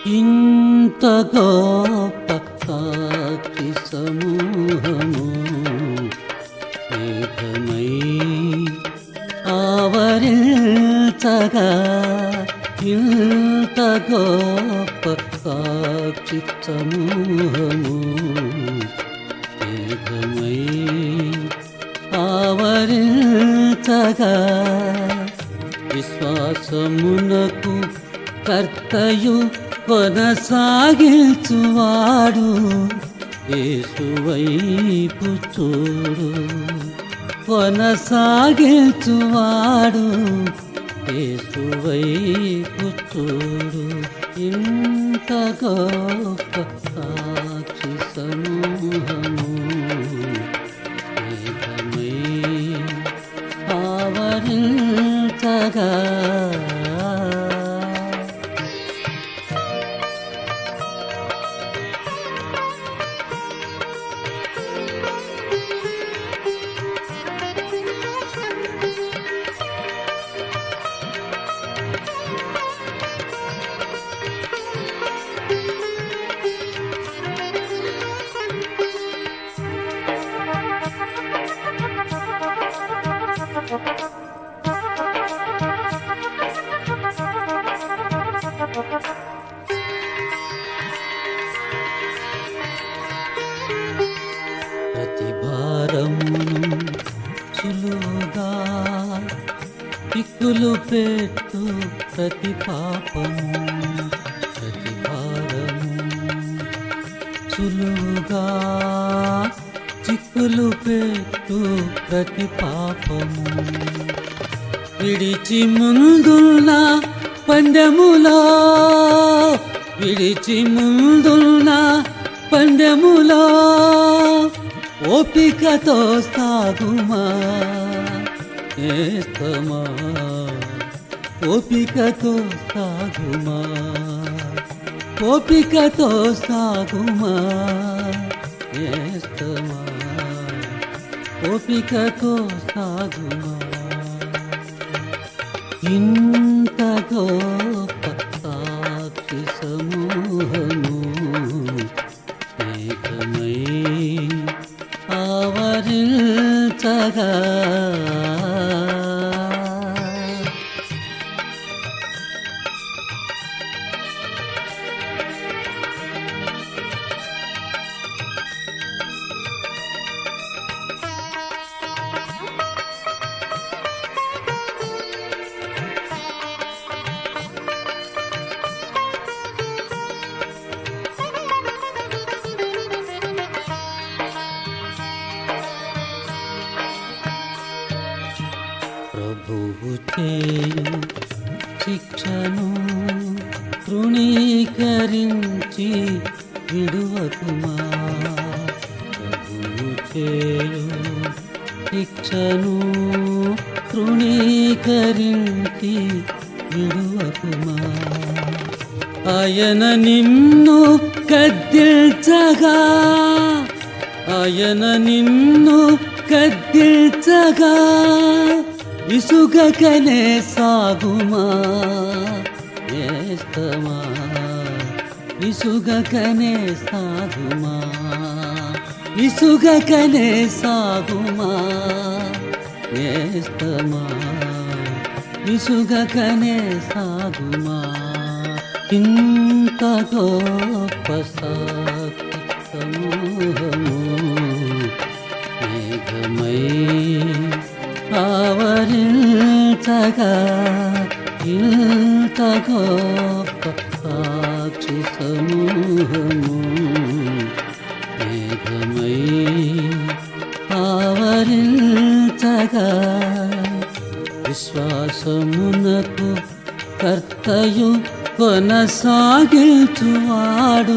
ఇంత గొప్ప సాక్షి సమూహము మేఘమై ఆవరించగా ఇంత గొప్ప సాక్షి సమూహము మేఘమై ఆవరించగా విశ్వాసమునకు కర్తయు కొనసాగించువాడు యేసువైపు చూడు కొనసాగించువాడు యేసువైపు చూడు ఇంత గొప్ప సాక్షి సమూహము మేఘమై ఆవరించగా ప్రతి భారమును సులువుగా దిక్కులు పెట్టు ప్రతి పాపము ప్రతి భారము సులువుగా చిక్కులు పెట్టు ప్రతి పాపము విడిచి ముందున్న పందెములో విడిచి ముందున్న పందెములో ఓపికతో సాగుమా ఏస్తమా ఓపికతో సాగుమా ఓపికతో సాగుమా ఏస్తమా ఓపికతో సాగుమా ఇంత గొప్ప సాక్షి సమూహము మేఘమై ఆవరించగా ప్రభువు చేయు శిక్షను తృణీకరించి విడువకుమా ప్రభువు చేయు శిక్షను తృణీకరించి విడువకుమా ఆయన నిన్ను కద్దిల్చగా ఆయన నిన్ను కద్దిల్చగా విసుగకనే సాగుమా నేస్తమా విసుగకనే సాగుమా విసుగకనే సాగుమా నేస్తమా విసుగకనే సాగుమా ఇంత గొప్ప సాక్షి సమూహము మేఘమై ఆవరించగా ఇంత గొప్ప సాక్షి సమూహము మేఘమై ఆవరించగా విశ్వాసమునకు కర్తయు కొనసాగించువాడు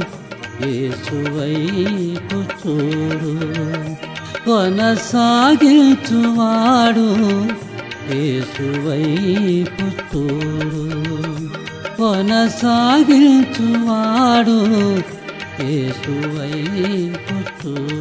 యేసువైపు చూడు కొనసాగించువాడు యేసువైపు చూడు కొనసాగించువాడు యేసువైపు చూడు